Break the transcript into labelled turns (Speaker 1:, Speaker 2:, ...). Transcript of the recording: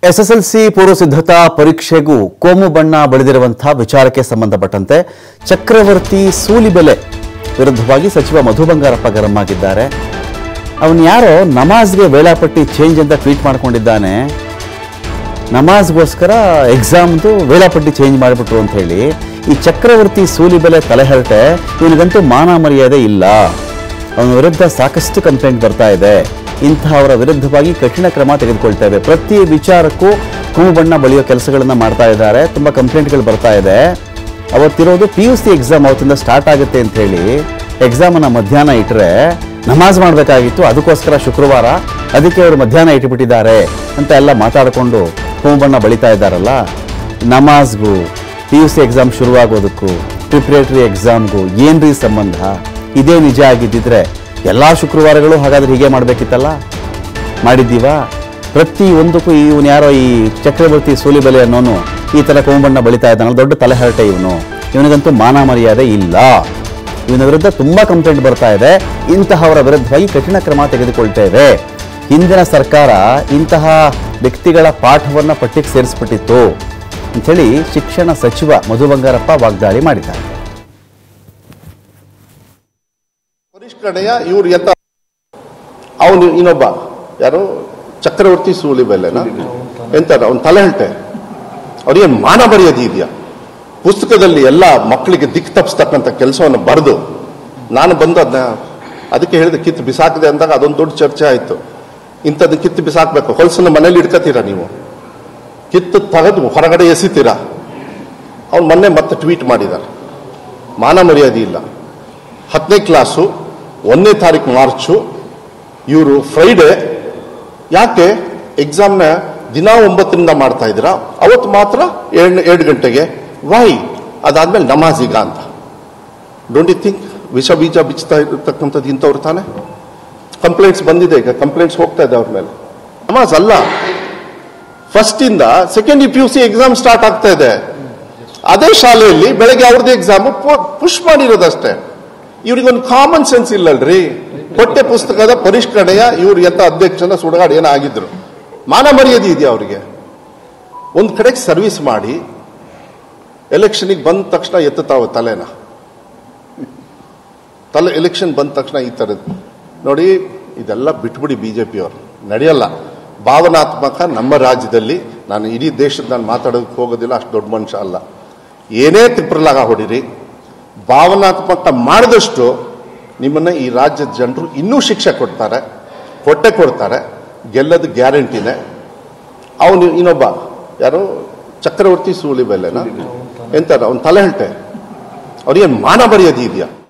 Speaker 1: SSLC ಪೂರ್ವ ಸಿದ್ಧತಾ ಪರೀಕ್ಷೆಗೂ ಕೋಮು ಬಣ್ಣ ಬಳಿದಿರುವಂತಹ ವಿಚಾರಕ್ಕೆ ಸಂಬಂಧಪಟ್ಟಂತೆ ಚಕ್ರವರ್ತಿ ಸೂಲಿಬೆಲೆ ವಿರುದ್ಧವಾಗಿ ಸಚಿವ ಮಧು ಬಂಗಾರಪ್ಪ ಗರಂ ಆಗಿದ್ದಾರೆ ಅವನು ಯಾರೋ ನಮಾಜ್ಗೆ ವೇಳಾಪಟ್ಟಿ ಚೇಂಜ್ ಅಂತ ಟ್ವೀಟ್ ಮಾಡ್ಕೊಂಡಿದ್ದಾನೆ ನಮಾಜ್ಗೋಸ್ಕರ ಎಕ್ಸಾಮ್ದು ವೇಳಾಪಟ್ಟಿ ಚೇಂಜ್ ಮಾಡಿಬಿಟ್ರು ಅಂತ ಹೇಳಿ ಈ ಚಕ್ರವರ್ತಿ ಸೂಲಿಬೆಲೆ ತಲೆಹರಟೆ ಇವನಿಗಂತೂ ಮಾನ ಮರ್ಯಾದೆ ಇಲ್ಲ ಅವನ ವಿರುದ್ಧ ಸಾಕಷ್ಟು ಕಂಪ್ಲೇಂಟ್ ಬರ್ತಾ ಇದೆ ಇಂತಹವರ ವಿರುದ್ಧವಾಗಿ ಕಠಿಣ ಕ್ರಮ ತೆಗೆದುಕೊಳ್ತೇವೆ ಪ್ರತಿ ವಿಚಾರಕ್ಕೂ ಹೂವು ಬಣ್ಣ ಬಳಿಯೋ ಕೆಲಸಗಳನ್ನು ಮಾಡ್ತಾ ಇದ್ದಾರೆ ತುಂಬ ಕಂಪ್ಲೇಂಟ್ಗಳು ಬರ್ತಾ ಇದೆ ಅವತ್ತಿರೋದು ಪಿ ಯು ಸಿ ಎಕ್ಸಾಮ್ ಅವತ್ತಿಂದ ಸ್ಟಾರ್ಟ್ ಆಗುತ್ತೆ ಅಂತ ಹೇಳಿ ಎಕ್ಸಾಮನ್ನು ಮಧ್ಯಾಹ್ನ ಇಟ್ಟರೆ ನಮಾಜ್ ಮಾಡಬೇಕಾಗಿತ್ತು ಅದಕ್ಕೋಸ್ಕರ ಶುಕ್ರವಾರ ಅದಕ್ಕೆ ಅವರು ಮಧ್ಯಾಹ್ನ ಇಟ್ಟುಬಿಟ್ಟಿದ್ದಾರೆ ಅಂತ ಎಲ್ಲ ಮಾತಾಡಿಕೊಂಡು ಹೂವು ಬಣ್ಣ ಬಳಿತಾ ಇದ್ದಾರಲ್ಲ ನಮಾಜ್ಗೂ ಪಿ ಯು ಸಿ ಎಕ್ಸಾಮ್ ಶುರುವಾಗೋದಕ್ಕೂ ಪ್ರಿಪ್ರೇಟರಿ ಎಕ್ಸಾಮ್ಗೂ ಏನ್ರಿ ಸಂಬಂಧ ಇದೇ ನಿಜ ಆಗಿದ್ದಿದ್ರೆ ಎಲ್ಲ ಶುಕ್ರವಾರಗಳು ಹಾಗಾದ್ರೆ ಹೀಗೆ ಮಾಡಬೇಕಿತ್ತಲ್ಲ ಮಾಡಿದ್ದೀವಾ ಪ್ರತಿ ಒಂದಕ್ಕೂ ಇವನು ಯಾರೋ ಈ ಚಕ್ರವರ್ತಿ ಸೂಲಿಬೆಲೆ ಅನ್ನೋನು ಈ ಥರ ಕೊಂಬಣ್ಣ ಬಳಿತಾ ಇದ್ದಾನಲ್ಲ ದೊಡ್ಡ ತಲೆಹರಟೆ ಇವನು ಇವನಿಗಂತೂ ಮಾನ ಮರ್ಯಾದೆ ಇಲ್ಲ ಇವನ ವಿರುದ್ಧ ತುಂಬ ಕಂಪ್ಲೇಂಟ್ ಬರ್ತಾ ಇದೆ ಇಂತಹವರ ವಿರುದ್ಧವಾಗಿ ಕಠಿಣ ಕ್ರಮ ತೆಗೆದುಕೊಳ್ತೇವೆ ಹಿಂದಿನ ಸರ್ಕಾರ ಇಂತಹ ವ್ಯಕ್ತಿಗಳ ಪಾಠವನ್ನು ಪಟ್ಟಿಗೆ ಸೇರಿಸ್ಬಿಟ್ಟಿತ್ತು ಅಂಥೇಳಿ ಶಿಕ್ಷಣ ಸಚಿವ ಮಧು ಬಂಗಾರಪ್ಪ ವಾಗ್ದಾಳಿ ಮಾಡಿದ್ದಾರೆ
Speaker 2: ಪರಿಷ್ಕರಣೆಯ ಇವ್ರು ಎತ್ತ ಅವನು ಇನ್ನೊಬ್ಬ ಯಾರು ಚಕ್ರವರ್ತಿ ಸೂಲಿಬೆಲೆನ ಎಂತ ಅವ್ನ ತಲೆಹಂಟೆ ಅವ್ರಿಗೇನು ಮಾನ ಮರ್ಯಾದೆ ಇದೆಯಾ ಪುಸ್ತಕದಲ್ಲಿ ಎಲ್ಲ ಮಕ್ಕಳಿಗೆ ದಿಕ್ಕು ತಪ್ಪಿಸ್ತಕ್ಕಂಥ ಕೆಲಸವನ್ನು ಬರೆದು ನಾನು ಬಂದು ಅದನ್ನ ಅದಕ್ಕೆ ಹೇಳಿದೆ ಕಿತ್ತು ಬಿಸಾಕದೆ ಅಂದಾಗ ಅದೊಂದು ದೊಡ್ಡ ಚರ್ಚೆ ಆಯಿತು ಇಂಥದ್ದು ಕಿತ್ತು ಬಿಸಾಕಬೇಕು ಹೊಲಸನ್ನ ಮನೇಲಿ ಇಟ್ಕೋತೀರಾ ನೀವು ಕಿತ್ತು ತೆಗೆದು ಹೊರಗಡೆ ಎಸಿತೀರಾ ಅವ್ನು ಮೊನ್ನೆ ಮತ್ತೆ ಟ್ವೀಟ್ ಮಾಡಿದ್ದಾರೆ ಮಾನ ಮರ್ಯಾದೆ ಇಲ್ಲ ಹತ್ತನೇ ಕ್ಲಾಸು ಒಂದನೇ ತಾರೀಕು ಮಾರ್ಚು ಇವರು ಫ್ರೈಡೆ ಯಾಕೆ ಎಕ್ಸಾಮ್ನ ದಿನ ಒಂಬತ್ತರಿಂದ ಮಾಡ್ತಾ ಇದ್ದೀರಾ ಅವತ್ತು ಮಾತ್ರ ಎರಡು ಎರಡು ಗಂಟೆಗೆ ವೈ ಅದಾದ್ಮೇಲೆ ನಮಾಜಿಗ ಅಂತ ಡೋಂಟ್ ಯು ಥಿಂಕ್ ವಿಷ ಬೀಜ ಬಿಚ್ಚುತ್ತಾ ಇರತಕ್ಕಂಥದ್ದು ಇಂಥವ್ರು ತಾನೆ ಕಂಪ್ಲೇಂಟ್ಸ್ ಬಂದಿದೆ ಈಗ ಕಂಪ್ಲೇಂಟ್ಸ್ ಹೋಗ್ತಾ ಇದೆ ಅವ್ರ ಮೇಲೆ ನಮಾಜ್ ಅಲ್ಲ ಫಸ್ಟ್ ಇಂದ second P U C exam start ಆಗ್ತಾ ಇದೆ ಅದೇ ಶಾಲೆಯಲ್ಲಿ ಬೆಳಗ್ಗೆ ಅವ್ರದ್ದು ಎಕ್ಸಾಮ್ ಪುಷ್ ಮಾಡಿರೋದಷ್ಟೇ ಇವ್ರಿಗೊಂದು ಕಾಮನ್ ಸೆನ್ಸ್ ಇಲ್ಲಲ್ರಿ ಪಠ್ಯ ಪುಸ್ತಕದ ಪರಿಷ್ಕರಣೆಯ ಇವ್ರು ಎಂತ ಅಧ್ಯಕ್ಷನ ಸುಡಗಾಡು ಏನಾಗಿದ್ರು ಮಾನ ಮರ್ಯಾದೆ ಇದೆಯಾ ಅವರಿಗೆ ಒಂದ್ ಕಡೆಗೆ ಸರ್ವಿಸ್ ಮಾಡಿ ಎಲೆಕ್ಷನಿಗೆ ಬಂದ ತಕ್ಷಣ ಎತ್ತುತ್ತಾವ ತಲೆನ ತಲೆ ಎಲೆಕ್ಷನ್ ಬಂದ ತಕ್ಷಣ ಈ ಥರದ್ದು ನೋಡಿ ಇದೆಲ್ಲ ಬಿಟ್ಬಿಡಿ ಬಿ ಜೆ ಪಿಯವರು ನಡೆಯಲ್ಲ ಭಾವನಾತ್ಮಕ ನಮ್ಮ ರಾಜ್ಯದಲ್ಲಿ ನಾನು ಇಡೀ ದೇಶದ ನಾನು ಮಾತಾಡೋದಕ್ಕೆ ಹೋಗೋದಿಲ್ಲ ಅಷ್ಟು ದೊಡ್ಡ ಮನುಷ್ಯ ಅಲ್ಲ ಏನೇ ತಿಪ್ರಲಾಗ ಹೊಡಿರಿ ಭಾವನಾತ್ಮಕ ಮಾಡಿದಷ್ಟು ನಿಮ್ಮನ್ನ ಈ ರಾಜ್ಯದ ಜನರು ಇನ್ನೂ ಶಿಕ್ಷೆ ಕೊಡ್ತಾರೆ ಕೊಟ್ಟೆ ಕೊಡ್ತಾರೆ ಗೆಲ್ಲದ ಗ್ಯಾರಂಟಿನೇ ಅವನು ಇನ್ನೊಬ್ಬ ಯಾರು ಚಕ್ರವರ್ತಿ ಸೂಲಿಬೆಲೆನ ಎಂತ ಅವ್ನ ತಲೆಹಂಟೆ ಅವ್ರಿಗೇನು ಮಾನ ಮರ್ಯಾದೆ ಇದೆಯಾ